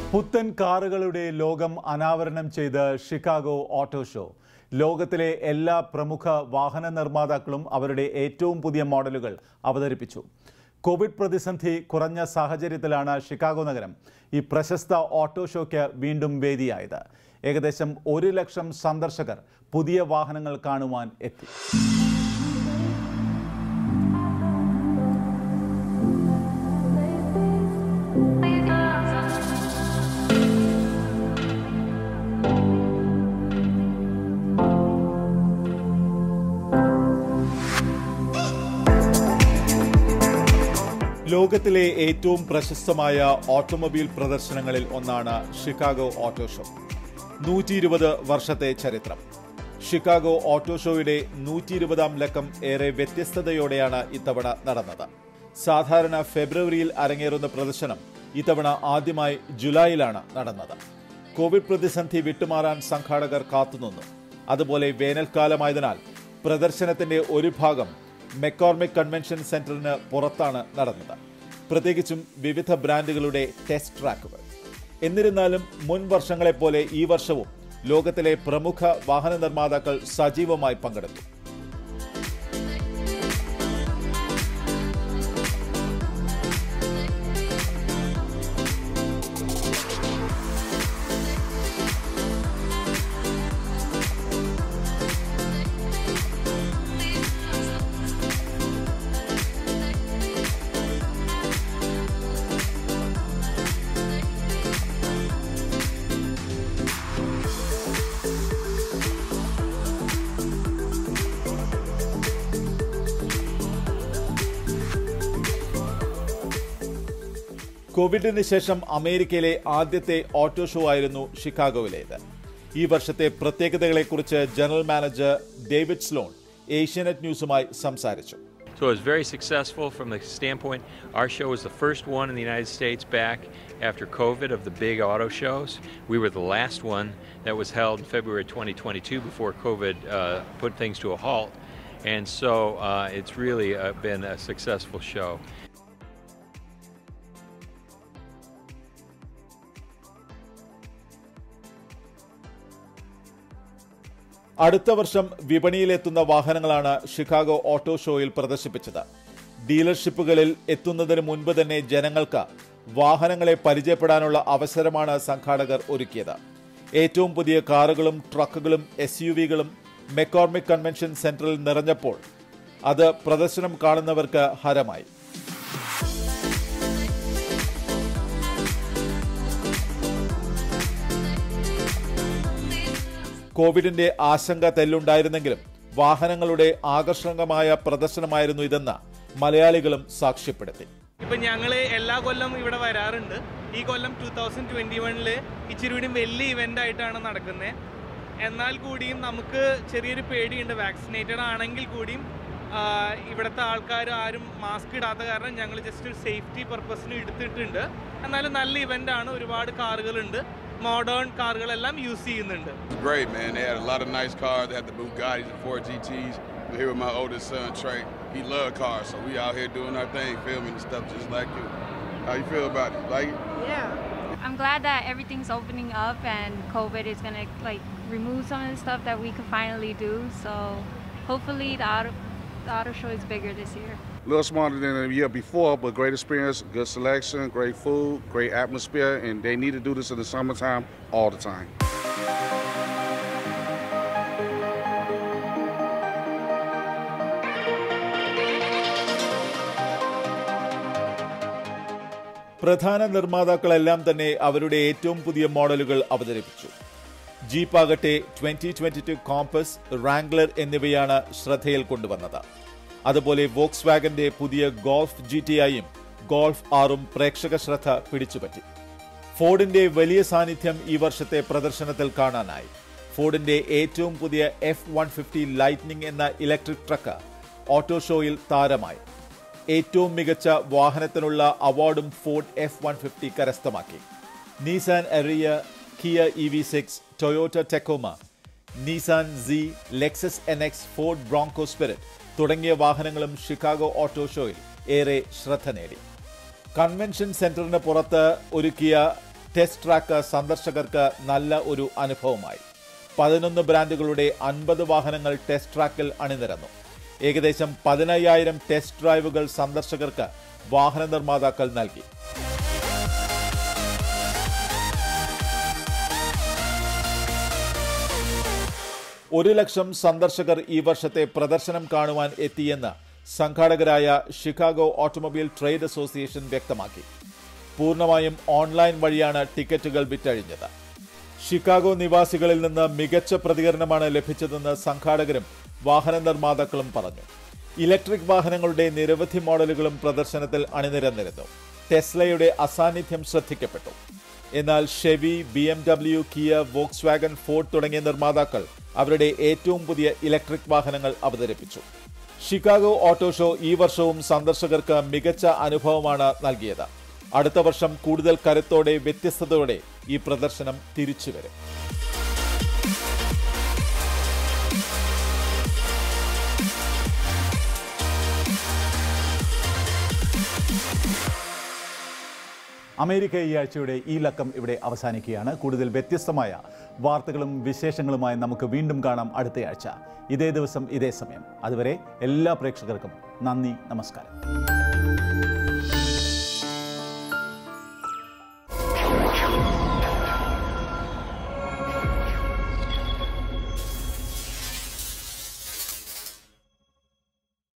പുത്തൻ കാറുകളുടെ ലോകം അനാവരണം ചെയ്ത് ഷിക്കാഗോ ഓട്ടോ ഷോ ലോകത്തിലെ എല്ലാ പ്രമുഖ വാഹന നിർമ്മാതാക്കളും അവരുടെ ഏറ്റവും പുതിയ മോഡലുകൾ അവതരിപ്പിച്ചു കോവിഡ് പ്രതിസന്ധി കുറഞ്ഞ സാഹചര്യത്തിലാണ് ഷിക്കാഗോ നഗരം ഈ പ്രശസ്ത ഓട്ടോ ഷോയ്ക്ക് വീണ്ടും വേദിയായത് ഏകദേശം ഒരു ലക്ഷം സന്ദർശകർ പുതിയ വാഹനങ്ങൾ കാണുവാൻ എത്തി ലോകത്തിലെ ഏറ്റവും പ്രശസ്തമായ ഓട്ടോമൊബൈൽ പ്രദർശനങ്ങളിൽ ഒന്നാണ് ഷിക്കാഗോ ഓട്ടോ ഷോ നൂറ്റി ഇരുപത് വർഷത്തെ ചരിത്രം ഷിക്കാഗോ ഓട്ടോ ഷോയുടെ നൂറ്റി ഇരുപതാം ലക്കം ഏറെ വ്യത്യസ്തതയോടെയാണ് ഇത്തവണ നടന്നത് സാധാരണ ഫെബ്രുവരിയിൽ അരങ്ങേറുന്ന പ്രദർശനം ഇത്തവണ ആദ്യമായി ജൂലൈയിലാണ് നടന്നത് കോവിഡ് പ്രതിസന്ധി വിട്ടുമാറാൻ സംഘാടകർ കാത്തുനിന്നു അതുപോലെ വേനൽക്കാലമായതിനാൽ പ്രദർശനത്തിന്റെ ഒരു ഭാഗം മെക്കോർമിക് കൺവെൻഷൻ സെന്ററിന് പുറത്താണ് നടന്നത് പ്രത്യേകിച്ചും വിവിധ ബ്രാൻഡുകളുടെ ടെസ്റ്റ് ട്രാക്കുകൾ എന്നിരുന്നാലും മുൻ വർഷങ്ങളെപ്പോലെ ഈ വർഷവും ലോകത്തിലെ പ്രമുഖ വാഹന നിർമ്മാതാക്കൾ സജീവമായി പങ്കെടുത്തു കോവിഡിന് ശേഷം അമേരിക്കയിലെ ആദ്യത്തെ ഓട്ടോ ഷോ ആയിരുന്നു ഷിക്കാഗോയിലേത് ഈ വർഷത്തെ പ്രത്യേകതകളെക്കുറിച്ച് general manager David Sloan Asianet ന്യൂസുമായി സംസാരിച്ചു So it was very successful from the standpoint. Our show was the first one in the United States back after COVID of the big auto shows. We were the last one that was held in February 2022 before COVID uh, put things to a halt. And so uh, it's really uh, been a successful show. അടുത്ത വർഷം വിപണിയിലെത്തുന്ന വാഹനങ്ങളാണ് Chicago auto ഷോയിൽ പ്രദർശിപ്പിച്ചത് ഡീലർഷിപ്പുകളിൽ എത്തുന്നതിന് മുൻപ് തന്നെ ജനങ്ങൾക്ക് വാഹനങ്ങളെ പരിചയപ്പെടാനുള്ള അവസരമാണ് സംഘാടകർ ഒരുക്കിയത് ഏറ്റവും പുതിയ കാറുകളും ട്രക്കുകളും എസ് യു വികളും മെക്കോർമിക് കൺവെൻഷൻ സെന്ററിൽ നിറഞ്ഞപ്പോൾ അത് പ്രദർശനം കാണുന്നവർക്ക് ഹരമായി കോവിഡിന്റെ ആശങ്ക തെല്ലുണ്ടായിരുന്നെങ്കിലും വാഹനങ്ങളുടെ ആകർഷകമായ പ്രദർശനമായിരുന്നു ഇതെന്ന് മലയാളികളും സാക്ഷ്യപ്പെടുത്തി ഇപ്പൊ ഞങ്ങള് എല്ലാ കൊല്ലം ഇവിടെ വരാറുണ്ട് ഈ കൊല്ലം ടൂ തൗസൻഡ് ട്വന്റി വണ്ണില് ഇച്ചിരി കൂടി വലിയ ഇവന്റ് ആയിട്ടാണ് നടക്കുന്നത് എന്നാൽ കൂടിയും നമുക്ക് ചെറിയൊരു പേടിയുണ്ട് വാക്സിനേറ്റഡ് ആണെങ്കിൽ കൂടിയും ആ, ഇവിടുത്തെ ആൾക്കാർ ആരും മാസ്ക് ഇടാത്ത കാരണം ഞങ്ങൾ ജസ്റ്റ് ഒരു സേഫ്റ്റി പർപ്പസിന് എടുത്തിട്ടുണ്ട് എന്നാലും നല്ല ഇവന്റ് ആണ് ഒരുപാട് കാറുകളുണ്ട് മോഡേൺ കാറുകളെല്ലാം യൂസ് ചെയ്യുന്നുണ്ട് It's great, man. They had a lot of nice cars. They had the Bugattis and Ford GTs. I'm here with my oldest son, Trey. He loved cars, so we out here doing our thing, filming and stuff just like you. How you feel about it? Like it? Yeah. I'm glad that everything's opening up and COVID is gonna like remove some of the stuff that we could finally do. So hopefully the auto the auto show is bigger this year. A little smaller than the year before, but great experience, good selection, great food, great atmosphere, and they need to do this in the summertime all the time. പ്രധാന നിർമ്മാതാക്കളെല്ലാം തന്നെ അവരുടെ ഏറ്റവും പുതിയ മോഡലുകൾ അവതരിപ്പിച്ചു ജീപ്പാകട്ടെ twenty twenty two Compass Wrangler എന്നിവയാണ് ശ്രദ്ധയിൽ കൊണ്ടുവന്നത് അതുപോലെ വോക്സ് വാഗന്റെ പുതിയ ഗോൾഫ് ജി ടി ഐയും ഗോൾഫ് ആറും പ്രേക്ഷക ശ്രദ്ധ പിടിച്ചുപറ്റി ഫോർഡിന്റെ വലിയ സാന്നിധ്യം ഈ വർഷത്തെ പ്രദർശനത്തിൽ കാണാനായി ഫോർഡിന്റെ ഏറ്റവും പുതിയ എഫ് വൺ ഫിഫ്റ്റി ലൈറ്റ്നിംഗ് എന്ന ഇലക്ട്രിക് ട്രക്ക് ഓട്ടോ ഷോയിൽ താരമായി ഏറ്റവും മികച്ച വാഹനത്തിനുള്ള അവാർഡും ഫോർഡ് എഫ് വൺ ഫിഫ്റ്റി കരസ്ഥമാക്കി Nissan Ariya Kia E V six Toyota Tacoma Nissan Z Lexus N X Ford Bronco Spirit തുടങ്ങിയ വാഹനങ്ങളും ഷിക്കാഗോ ഓട്ടോ ഷോയിൽ ഏറെ ശ്രദ്ധ നേടി കൺവെൻഷൻ സെന്ററിന് പുറത്ത് ഒരുക്കിയ ടെസ്റ്റ് ട്രാക്ക് സന്ദർശകർക്ക് നല്ല ഒരു അനുഭവമായി പതിനൊന്ന് ബ്രാൻഡുകളുടെ അൻപത് വാഹനങ്ങൾ ടെസ്റ്റ് ട്രാക്കിൽ അണിനിരന്നു ഏകദേശം പതിനയ്യായിരം ടെസ്റ്റ് ഡ്രൈവുകൾ സന്ദർശകർക്ക് വാഹന നിർമ്മാതാക്കൾ നൽകി ഒരു ലക്ഷം സന്ദർശകർ ഈ വർഷത്തെ പ്രദർശനം കാണുവാൻ എത്തിയെന്ന് സംഘാടകരായ ഷിക്കാഗോ ഓട്ടോമൊബൈൽ ട്രേഡ് അസോസിയേഷൻ വ്യക്തമാക്കി പൂർണ്ണമായും ഓൺലൈൻ വഴിയാണ് ടിക്കറ്റുകൾ വിറ്റഴിഞ്ഞത് ഷിക്കാഗോ നിവാസികളിൽ നിന്ന് മികച്ച പ്രതികരണമാണ് ലഭിച്ചതെന്ന് സംഘാടകരും വാഹന നിർമ്മാതാക്കളും പറഞ്ഞു ഇലക്ട്രിക് വാഹനങ്ങളുടെ നിരവധി മോഡലുകളും പ്രദർശനത്തിൽ അണിനിരന്നിരുന്നു ടെസ്ലയുടെ അസാന്നിധ്യം ശ്രദ്ധിക്കപ്പെട്ടു എന്നാൽ Chevy B M W Kia Volkswagen Ford തുടങ്ങിയ നിർമ്മാതാക്കൾ അവരുടെ ഏറ്റവും പുതിയ ഇലക്ട്രിക് വാഹനങ്ങൾ അവതരിപ്പിച്ചു ഷിക്കാഗോ ഓട്ടോ ഷോ ഈ വർഷവും സന്ദർശകർക്ക് മികച്ച അനുഭവമാണ് നൽകിയത് അടുത്ത വർഷം കൂടുതൽ കരുത്തോടെ വ്യത്യസ്തതയോടെ ഈ പ്രദർശനം തിരിച്ചുവരും അമേരിക്ക ഈ ആഴ്ചയുടെ ഈ ലക്കം ഇവിടെ അവസാനിക്കുകയാണ് കൂടുതൽ വ്യത്യസ്തമായ വാർത്തകളും വിശേഷങ്ങളുമായി നമുക്ക് വീണ്ടും കാണാം അടുത്തയാഴ്ച ഇതേ ദിവസം ഇതേ സമയം അതുവരെ എല്ലാ പ്രേക്ഷകർക്കും നന്ദി നമസ്കാരം